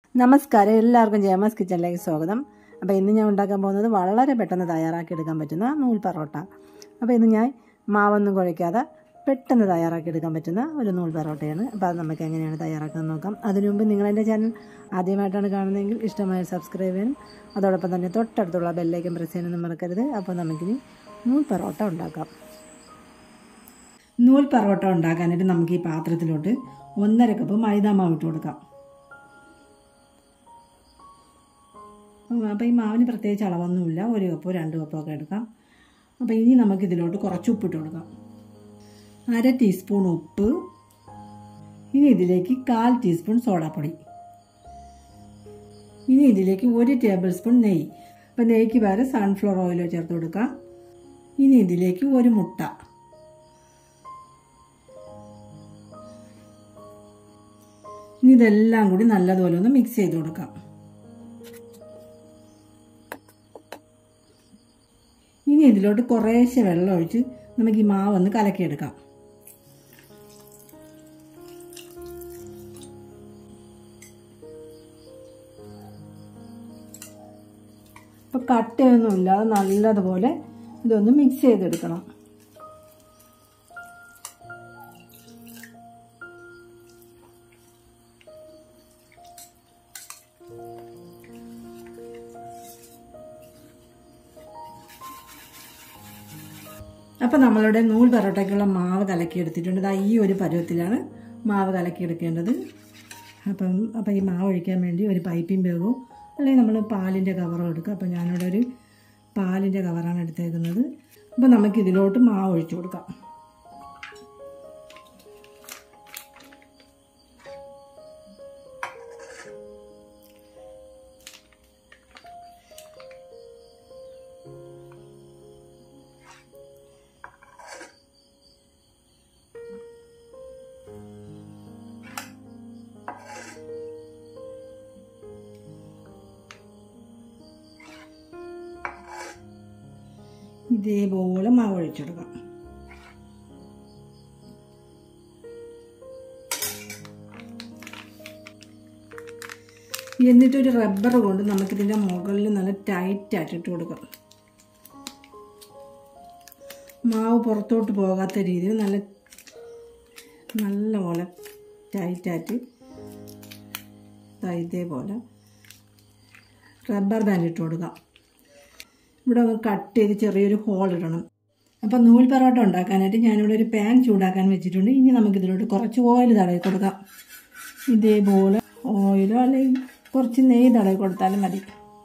നമസ്കാരം എല്ലാവർക്കും ജയമസ് കിച്ചണിലേക്ക് സ്വാഗതം അപ്പോൾ ഇന്ന് ഞാൻ ഉണ്ടാക്കാൻ പോകുന്നത് വളരെ പെട്ടെന്ന് തയ്യാറാക്കി എടുക്കാൻ പറ്റുന്ന നൂൽ പൊറോട്ട അപ്പോൾ ഇന്ന് ഞാൻ മാവൊന്നും കുഴയ്ക്കാതെ പെട്ടെന്ന് തയ്യാറാക്കി എടുക്കാൻ പറ്റുന്ന ഒരു നൂൽ പൊറോട്ടയാണ് അപ്പോൾ അത് നമുക്ക് എങ്ങനെയാണ് തയ്യാറാക്കുന്നത് നോക്കാം അതിനു മുമ്പ് നിങ്ങളെൻ്റെ ചാനൽ ആദ്യമായിട്ടാണ് കാണുന്നതെങ്കിൽ ഇഷ്ടമായ സബ്സ്ക്രൈബ് ചെയ്യാനും അതോടൊപ്പം തന്നെ തൊട്ടടുത്തുള്ള ബെല്ലൈക്കൻ പ്രസ് ചെയ്യാനൊന്നും മറക്കരുത് അപ്പോൾ നമുക്കിനി നൂൽ പൊറോട്ട ഉണ്ടാക്കാം നൂൽ പൊറോട്ട ഉണ്ടാക്കാനായിട്ട് നമുക്ക് ഈ പാത്രത്തിലോട്ട് ഒന്നര കപ്പ് മൈദാ മാവ് ഇട്ട് കൊടുക്കാം അപ്പോൾ ഈ മാവിന് പ്രത്യേകിച്ച് അളവൊന്നുമില്ല ഒരു കപ്പോ രണ്ട് കപ്പോ ഒക്കെ എടുക്കാം അപ്പോൾ ഇനി നമുക്ക് ഇതിലോട്ട് കുറച്ച് ഉപ്പിട്ട് കൊടുക്കാം അര ടീസ്പൂൺ ഉപ്പ് ഇനി ഇതിലേക്ക് കാൽ ടീസ്പൂൺ സോഡാപ്പൊടി ഇനി ഇതിലേക്ക് ഒരു ടേബിൾ സ്പൂൺ നെയ്യ് അപ്പോൾ നെയ്ക്ക് പകരം സൺഫ്ലവർ ഓയിലോ ചേർത്ത് കൊടുക്കാം ഇനി ഇതിലേക്ക് ഒരു മുട്ട ഇനി ഇതെല്ലാം കൂടി നല്ലതുപോലെ ഒന്ന് മിക്സ് ചെയ്ത് കൊടുക്കാം ഇനി ഇതിലോട്ട് കുറേശ്ശെ വെള്ളം ഒഴിച്ച് നമുക്ക് ഈ മാവ് ഒന്ന് കലക്കിയെടുക്കാം ഇപ്പം കട്ടയൊന്നും ഇല്ലാതെ നല്ലതുപോലെ ഇതൊന്ന് മിക്സ് ചെയ്തെടുക്കണം അപ്പം നമ്മളുടെ നൂൽ പൊറോട്ടയ്ക്കുള്ള മാവ് കലക്കിയെടുത്തിട്ടുണ്ട് ഇതാ ഈ ഒരു പരുവത്തിലാണ് മാവ് കലക്കിയെടുക്കേണ്ടത് അപ്പം അപ്പം ഈ മാവ് ഒഴിക്കാൻ വേണ്ടി ഒരു പൈപ്പിംഗ് ബാഗോ അല്ലെങ്കിൽ നമ്മൾ പാലിൻ്റെ കവറോ എടുക്കുക അപ്പം ഞാനിവിടെ ഒരു പാലിൻ്റെ കവറാണ് എടുത്തേക്കുന്നത് അപ്പം നമുക്ക് ഇതിലോട്ട് മാവ് ഒഴിച്ചു കൊടുക്കാം ഇതേപോലെ മാവ് ഒഴിച്ചെടുക്കാം എന്നിട്ടൊരു റബ്ബർ കൊണ്ട് നമുക്കിതിൻ്റെ മുകളിൽ നല്ല ടൈറ്റ് ആയിട്ടിട്ട് കൊടുക്കാം മാവ് പുറത്തോട്ട് പോകാത്ത രീതിയിൽ നല്ല നല്ല പോലെ ടൈറ്റായിട്ട് ഇതേപോലെ റബ്ബർ ബാൻഡ് ഇട്ട് കൊടുക്കാം ഇവിടെ ഒന്ന് കട്ട് ചെയ്ത് ചെറിയൊരു ഹോൾ ഇടണം അപ്പോൾ നൂൽ പൊറോട്ട ഉണ്ടാക്കാനായിട്ട് ഞാനിവിടെ ഒരു പാൻ ചൂടാക്കാൻ വെച്ചിട്ടുണ്ട് ഇനി നമുക്കിതിലോട്ട് കുറച്ച് ഓയിൽ തടവി കൊടുക്കാം ഇതേപോലെ ഓയിലോ അല്ലെങ്കിൽ കുറച്ച് നെയ്യ് തടവി കൊടുത്താലും മതി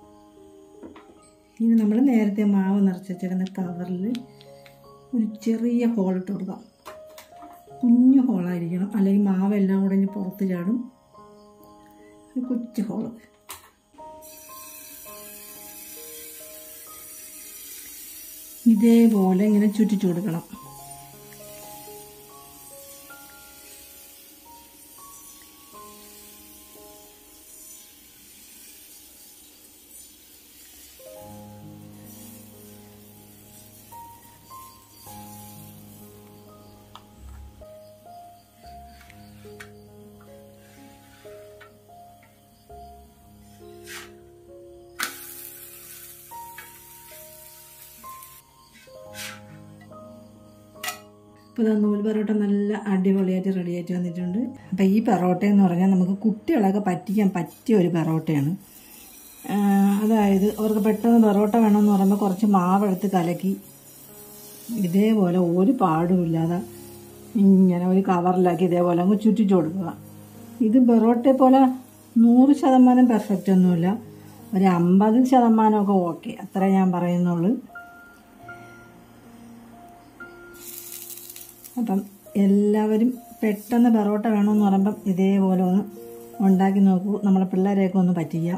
ഇനി നമ്മൾ നേരത്തെ മാവ് നിറച്ച് വെച്ചിരുന്ന കവറിൽ ഒരു ചെറിയ ഹോൾ ഇട്ട് കൊടുക്കാം കുഞ്ഞു ഹോളായിരിക്കണം അല്ലെങ്കിൽ മാവെല്ലാം കൂടെ ഇനി പുറത്ത് ചാടും ഒരു കൊച്ചു ഹോള് ഇതേപോലെ ഇങ്ങനെ ചുറ്റിച്ചു കൊടുക്കണം ഇപ്പോൾ നൂൽ പൊറോട്ട നല്ല അടിപൊളിയായിട്ട് റെഡിയായിട്ട് വന്നിട്ടുണ്ട് അപ്പോൾ ഈ പൊറോട്ട എന്ന് പറഞ്ഞാൽ നമുക്ക് കുട്ടികളൊക്കെ പറ്റിക്കാൻ പറ്റിയ ഒരു പൊറോട്ടയാണ് അതായത് അവർക്ക് പെട്ടെന്ന് പൊറോട്ട വേണമെന്ന് പറയുമ്പോൾ കുറച്ച് മാവെടുത്ത് കലക്കി ഇതേപോലെ ഒരു പാടുമില്ലാതെ ഇങ്ങനെ ഒരു കവറിലാക്കി ഇതേപോലെ അങ്ങ് ചുറ്റിച്ചു കൊടുക്കുക ഇത് പൊറോട്ടയെ പോലെ നൂറ് ശതമാനം പെർഫെക്റ്റ് ഒന്നുമില്ല ഒരു അമ്പത് ശതമാനമൊക്കെ ഓക്കെ അത്ര ഞാൻ പറയുന്നുള്ളൂ അപ്പം എല്ലാവരും പെട്ടെന്ന് പൊറോട്ട വേണമെന്ന് പറയുമ്പം ഇതേപോലെ ഒന്ന് ഉണ്ടാക്കി നോക്കൂ നമ്മളെ പിള്ളേരെയൊക്കെ ഒന്ന് പറ്റിക്കാം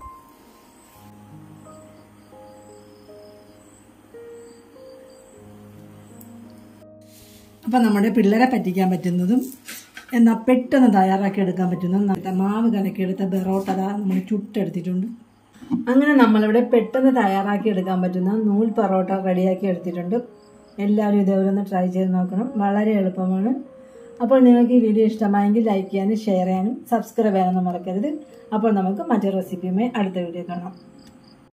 അപ്പം നമ്മുടെ പിള്ളേരെ പറ്റിക്കാൻ പറ്റുന്നതും എന്നാൽ പെട്ടെന്ന് തയ്യാറാക്കി എടുക്കാൻ പറ്റുന്ന മാവ് കലക്കിയെടുത്ത ബെറോട്ട നമ്മൾ ചുട്ടെടുത്തിട്ടുണ്ട് അങ്ങനെ നമ്മളിവിടെ പെട്ടെന്ന് തയ്യാറാക്കി എടുക്കാൻ പറ്റുന്ന നൂൽ പൊറോട്ട റെഡിയാക്കി എടുത്തിട്ടുണ്ട് എല്ലാവരും ഇതേപോലെ ഒന്ന് ട്രൈ ചെയ്ത് നോക്കണം വളരെ എളുപ്പമാണ് അപ്പോൾ നിങ്ങൾക്ക് ഈ വീഡിയോ ഇഷ്ടമായെങ്കിൽ ലൈക്ക് ചെയ്യാനും ഷെയർ ചെയ്യാനും സബ്സ്ക്രൈബ് ചെയ്യാനൊന്നും മറക്കരുത് അപ്പോൾ നമുക്ക് മറ്റൊരു റെസിപ്പിയുമായി അടുത്ത വീഡിയോ കാണാം